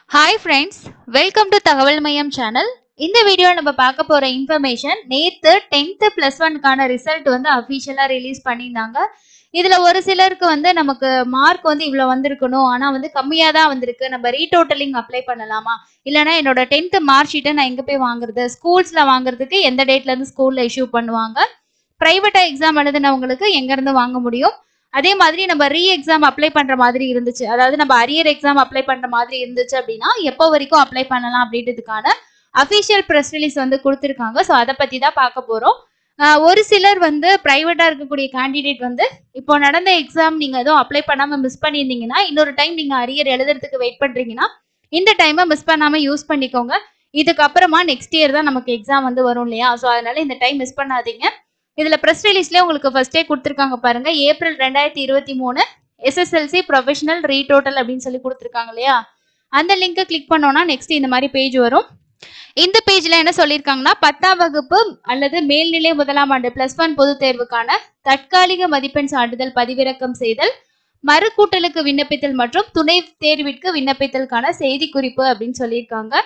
hi friends welcome to தகவல் மையம் channel இந்த வீடியோ நம்ம பார்க்க போற இன்ஃபர்மேஷன் நேத்து டென்த்து ப்ளஸ் ஒன்க்கான ரிசல்ட் வந்து அஃபிஷியலாக ரிலீஸ் பண்ணியிருந்தாங்க இதுல ஒரு சிலருக்கு வந்து நமக்கு மார்க் வந்து இவ்வளவு வந்திருக்கணும் ஆனா வந்து கம்மியா தான் வந்திருக்கு நம்ம ரீடோட்டலிங் அப்ளை பண்ணலாமா இல்லைன்னா என்னோட டென்த்து மார்க் ஷீட்டை நான் எங்க போய் வாங்குறது ஸ்கூல்ஸ்ல வாங்குறதுக்கு எந்த டேட்ல இருந்து ஸ்கூல்ல இஷ்யூ பண்ணுவாங்க பிரைவேட்டா எக்ஸாம் எழுதினவங்களுக்கு எங்க இருந்து வாங்க முடியும் அதே மாதிரி நம்ம ரீ எக்ஸாம் அப்ளை பண்ற மாதிரி இருந்துச்சு அதாவது நம்ம அரியர் எக்ஸாம் அப்ளை பண்ற மாதிரி இருந்துச்சு அப்படின்னா எப்போ வரைக்கும் அப்ளை பண்ணலாம் அப்படின்றதுக்கான அஃபிஷியல் ப்ரெஸ் ரிலீஸ் வந்து கொடுத்துருக்காங்க ஸோ அதை பத்தி தான் பார்க்க போறோம் ஆஹ் ஒரு சிலர் வந்து பிரைவேட்டா இருக்கக்கூடிய கேண்டிடேட் வந்து இப்போ நடந்த எக்ஸாம் நீங்க எதுவும் அப்ளை பண்ணாம மிஸ் பண்ணியிருந்தீங்கன்னா இன்னொரு டைம் நீங்க அரியர் எழுதுறதுக்கு வெயிட் பண்றீங்கன்னா இந்த டைமை மிஸ் பண்ணாம யூஸ் பண்ணிக்கோங்க இதுக்கப்புறமா நெக்ஸ்ட் இயர் தான் நமக்கு எக்ஸாம் வந்து வரும் இல்லையா ஸோ அதனால இந்த டைம் மிஸ் பண்ணாதீங்க இதுல ப்ரெஸ் ரிலீஸ்லேயே உங்களுக்கு ஃபர்ஸ்டே கொடுத்துருக்காங்க பாருங்க ஏப்ரல் ரெண்டாயிரத்தி இருபத்தி மூணு எஸ்எஸ்எல்சி ப்ரொஃபஷனல் ரீடோட்டல் அப்படின்னு சொல்லி கொடுத்துருக்காங்க இல்லையா அந்த லிங்கை கிளிக் பண்ணோம்னா நெக்ஸ்ட் இந்த மாதிரி பேஜ் வரும் இந்த பேஜ்ல என்ன சொல்லியிருக்காங்கன்னா பத்தாம் வகுப்பு அல்லது மேல்நிலை முதலாம் ஆண்டு பிளஸ் ஒன் பொதுத் தேர்வுக்கான தற்காலிக மதிப்பெண் சான்றிதழ் பதிவிறக்கம் செய்தல் மறுகூட்டலுக்கு விண்ணப்பித்தல் மற்றும் துணை தேர்விற்கு விண்ணப்பித்தலுக்கான செய்தி குறிப்பு அப்படின்னு சொல்லியிருக்காங்க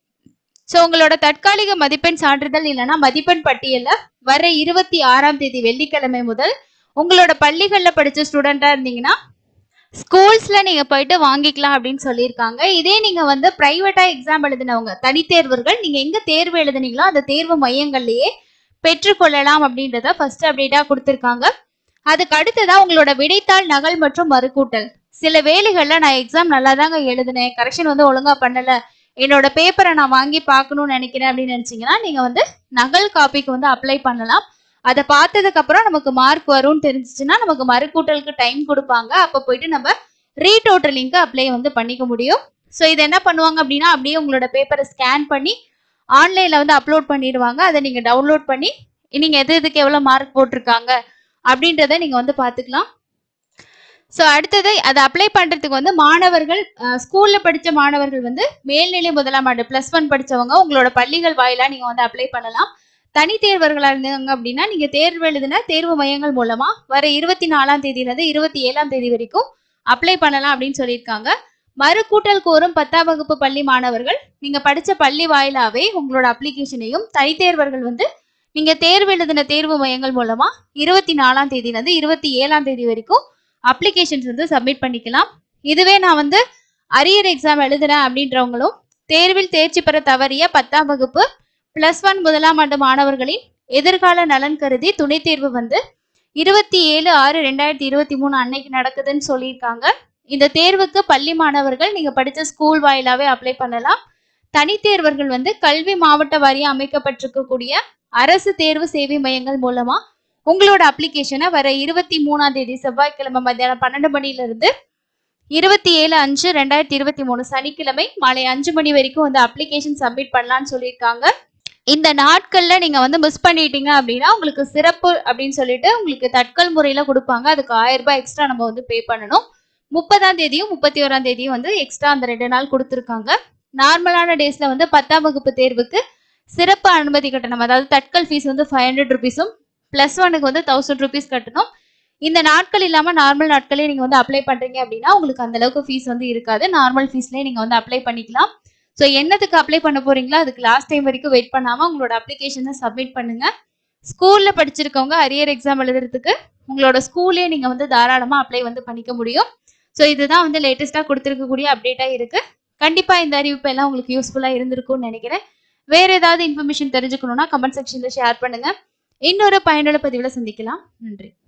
ஸோ உங்களோட தற்காலிக மதிப்பெண் சான்றிதழ் இல்லைன்னா மதிப்பெண் பட்டியல்ல வர இருபத்தி ஆறாம் தேதி வெள்ளிக்கிழமை முதல் உங்களோட பள்ளிகள்ல படிச்ச ஸ்டூடெண்டா இருந்தீங்கன்னா ஸ்கூல்ஸ்ல நீங்க போயிட்டு வாங்கிக்கலாம் அப்படின்னு சொல்லியிருக்காங்க இதே நீங்க வந்து பிரைவேட்டா எக்ஸாம் எழுதினவங்க தனித்தேர்வர்கள் நீங்க எங்க தேர்வு எழுதுனீங்களோ அந்த தேர்வு மையங்கள்லயே பெற்றுக்கொள்ளலாம் அப்படின்றத ஃபர்ஸ்ட் அப்டேட்டா கொடுத்துருக்காங்க அதுக்கு அடுத்ததா உங்களோட விடைத்தாள் நகல் மற்றும் மறுகூட்டல் சில வேலைகள்ல நான் எக்ஸாம் நல்லா தாங்க எழுதினேன் கரெக்ஷன் வந்து ஒழுங்கா பண்ணல என்னோட பேப்பரை நான் வாங்கி பார்க்கணும்னு நினைக்கிறேன் அப்படின்னு நினைச்சீங்கன்னா நீங்க வந்து நகல் காப்பிக்கு வந்து அப்ளை பண்ணலாம் அதை பார்த்ததுக்கு அப்புறம் நமக்கு மார்க் வரும்னு தெரிஞ்சிச்சுன்னா நமக்கு மறுக்கூட்டலுக்கு டைம் கொடுப்பாங்க அப்போ போயிட்டு நம்ம ரீடோட்டலிங்க்கு அப்ளை வந்து பண்ணிக்க முடியும் ஸோ இது என்ன பண்ணுவாங்க அப்படின்னா அப்படியே உங்களோட பேப்பரை ஸ்கேன் பண்ணி ஆன்லைனில் வந்து அப்லோட் பண்ணிடுவாங்க அதை நீங்கள் டவுன்லோட் பண்ணி நீங்கள் எது எதுக்கு எவ்வளோ மார்க் போட்டிருக்காங்க அப்படின்றத நீங்கள் வந்து பார்த்துக்கலாம் ஸோ அடுத்தது அதை அப்ளை பண்ணுறதுக்கு வந்து மாணவர்கள் ஸ்கூலில் படித்த மாணவர்கள் வந்து மேல்நிலை முதலாம் ஆண்டு ப்ளஸ் ஒன் படித்தவங்க உங்களோட பள்ளிகள் வாயிலாக நீங்கள் வந்து அப்ளை பண்ணலாம் தனித்தேர்வர்களாக இருந்தாங்க அப்படின்னா நீங்கள் தேர்வு எழுதின தேர்வு மையங்கள் மூலமாக வர இருபத்தி நாலாம் தேதியிலேருந்து இருபத்தி ஏழாம் தேதி வரைக்கும் அப்ளை பண்ணலாம் அப்படின்னு சொல்லியிருக்காங்க மறுகூட்டல் கோரும் பத்தாம் வகுப்பு பள்ளி மாணவர்கள் நீங்கள் படித்த பள்ளி வாயிலாவே உங்களோட அப்ளிகேஷனையும் தனித்தேர்வர்கள் வந்து நீங்கள் தேர்வு எழுதின தேர்வு மையங்கள் மூலமாக இருபத்தி நாலாம் தேதியிலேருந்து இருபத்தி ஏழாம் தேதி வரைக்கும் அப்ளிகேஷன்ஸ் வந்து சப்மிட் பண்ணிக்கலாம் இதுவே நான் வந்து அரியர் எக்ஸாம் எழுதுறேன் அப்படின்றவங்களும் தேர்வில் தேர்ச்சி பெற தவறிய பத்தாம் வகுப்பு பிளஸ் ஒன் முதலாம் ஆண்டு மாணவர்களின் எதிர்கால நலன் கருதி துணைத் தேர்வு வந்து இருபத்தி ஏழு ஆறு ரெண்டாயிரத்தி இருபத்தி மூணு அன்னைக்கு நடக்குதுன்னு சொல்லியிருக்காங்க இந்த தேர்வுக்கு பள்ளி மாணவர்கள் நீங்க படிச்ச ஸ்கூல் வாயிலாவே அப்ளை பண்ணலாம் தனித்தேர்வர்கள் வந்து கல்வி மாவட்ட வாரியம் அமைக்கப்பட்டிருக்கக்கூடிய அரசு தேர்வு சேவை மையங்கள் மூலமா உங்களோட அப்ளிகேஷனை வர இருபத்தி மூணாம் தேதி செவ்வாய்க்கிழமை மத்தியானம் பன்னெண்டு மணில இருந்து இருபத்தி ஏழு அஞ்சு ரெண்டாயிரத்தி இருபத்தி மூணு சனிக்கிழமை மாலை அஞ்சு மணி வரைக்கும் வந்து அப்ளிகேஷன் சப்மிட் பண்ணலாம்னு சொல்லியிருக்காங்க இந்த நாட்கள்ல நீங்க வந்து மிஸ் பண்ணிட்டீங்க அப்படின்னா உங்களுக்கு சிறப்பு அப்படின்னு சொல்லிட்டு உங்களுக்கு தட்கல் முறையில கொடுப்பாங்க அதுக்கு ஆயிரம் ரூபாய் எக்ஸ்ட்ரா நம்ம வந்து பே பண்ணணும் முப்பதாம் தேதியும் முப்பத்தி ஓராம் தேதியும் வந்து எக்ஸ்ட்ரா அந்த ரெண்டு நாள் கொடுத்துருக்காங்க நார்மலான டேஸ்ல வந்து பத்தாம் வகுப்பு தேர்வுக்கு சிறப்பு அனுமதி கட்டணம் அதாவது தட்கல் ஃபீஸ் வந்து ஃபைவ் ஹண்ட்ரட் ருபீஸும் பிளஸ் ஒனுக்கு வந்து தௌசண்ட் ருபீஸ் கட்டணும் இந்த நாட்கள் இல்லாம நார்மல் நாட்களே நீங்க வந்து அப்ளை பண்றீங்க அப்படின்னா உங்களுக்கு அந்த அளவுக்கு ஃபீஸ் வந்து இருக்காது நார்மல் ஃபீஸ்லயே நீங்க வந்து அப்ளை பண்ணிக்கலாம் ஸோ என்னத்துக்கு அப்ளை பண்ண போறீங்களோ அதுக்கு லாஸ்ட் டைம் வரைக்கும் வெயிட் பண்ணாம உங்களோட அப்ளிகேஷனை சப்மிட் பண்ணுங்க ஸ்கூல்ல படிச்சிருக்கவங்க அரியர் எக்ஸாம் எழுதுறதுக்கு உங்களோட ஸ்கூல்லே நீங்க வந்து தாராளமா அப்ளை வந்து பண்ணிக்க முடியும் ஸோ இதுதான் வந்து லேட்டஸ்டா கொடுத்துருக்கக்கூடிய அப்டேட்டா இருக்கு கண்டிப்பா இந்த அறிவிப்பு எல்லாம் உங்களுக்கு யூஸ்ஃபுல்லா இருந்திருக்கும்னு நினைக்கிறேன் வேற ஏதாவது இன்ஃபர்மேஷன் தெரிஞ்சுக்கணும்னா கமெண்ட் செக்ஷன்ல ஷேர் பண்ணுங்க இன்னொரு பயனுள்ள பதிவில் சந்திக்கலாம் நன்றி